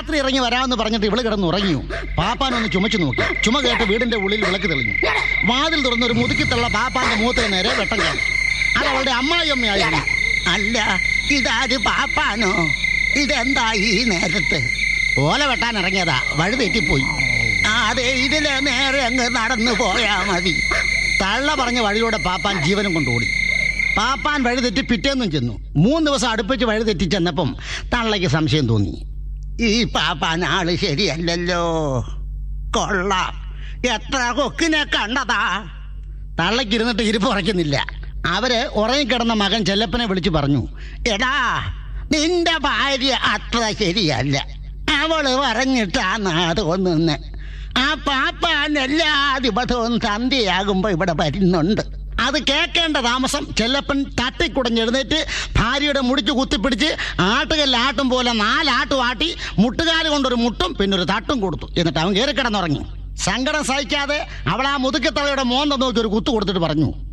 രാത്രി ഇറങ്ങി വരാമെന്ന് പറഞ്ഞിട്ട് ഇവള് കിടന്ന് ഉറങ്ങിയോ പാപ്പാൻ ഒന്ന് ചുമച്ചു നോക്കി ചുമ കേട്ട് വീടിന്റെ ഉള്ളിൽ വിളക്ക് തെളിഞ്ഞു വാതിൽ തുറന്ന് ഒരു മുതുക്കിത്തുള്ള പാപ്പാന്റെ മൂത്തിന് നേരെ വെട്ടം കാണും അത് അവളുടെ അമ്മായിയമ്മയായിരുന്നു അല്ല ഇതാര് പാപ്പാനോ ഇതെന്താ ഈ നേരത്ത് ഓല വെട്ടാൻ ഇറങ്ങിയതാ വഴി തെറ്റിപ്പോയി ആ, അതെ ഇതിലെ നേരെ അങ്ങ് നടന്നു പോയാ മതി തള്ള പറഞ്ഞ വഴിയിലൂടെ പാപ്പാൻ ജീവനും കൊണ്ടുകൂടി പാപ്പാൻ വഴി തെറ്റി പിറ്റേന്നും ചെന്നു മൂന്ന് ദിവസം അടുപ്പിച്ച് വഴി തെറ്റി ചെന്നപ്പം തള്ളയ്ക്ക് സംശയം തോന്നി ഈ പാപ്പാൻ ആള് ശരിയല്ലല്ലോ കൊള്ളാം എത്ര കൊക്കിനെ കണ്ടതാ തള്ളയ്ക്ക് ഇരുന്നിട്ട് ഇരിപ്പ് ഉറയ്ക്കുന്നില്ല അവര് ഉറങ്ങിക്കിടന്ന മകൻ ചെല്ലപ്പനെ വിളിച്ചു പറഞ്ഞു എടാ നിന്റെ ഭാര്യ അത്ര ശരിയല്ല അവള് പറഞ്ഞിട്ടാണ് തോന്നുന്നത് ആ പാപ്പാൻ എല്ലാ ദിവസവും സന്ധ്യയാകുമ്പോ ഇവിടെ വരുന്നുണ്ട് അത് കേൾക്കേണ്ട താമസം ചെല്ലപ്പൻ തട്ടിക്കുടഞ്ഞെഴുന്നേറ്റ് ഭാര്യയുടെ മുടിച്ച് കുത്തിപ്പിടിച്ച് ആട്ടുകല്ലാട്ടും പോലെ നാലാട്ടും ആട്ടി മുട്ടുകാല് കൊണ്ടൊരു മുട്ടും പിന്നെ ഒരു തട്ടും കൊടുത്തു എന്നിട്ട് അവൻ കയറി കിടന്നുറങ്ങി സങ്കടം സഹിക്കാതെ അവൾ ആ മുതുക്കത്തളയുടെ മോന്ത നോക്കി ഒരു കുത്തു കൊടുത്തിട്ട് പറഞ്ഞു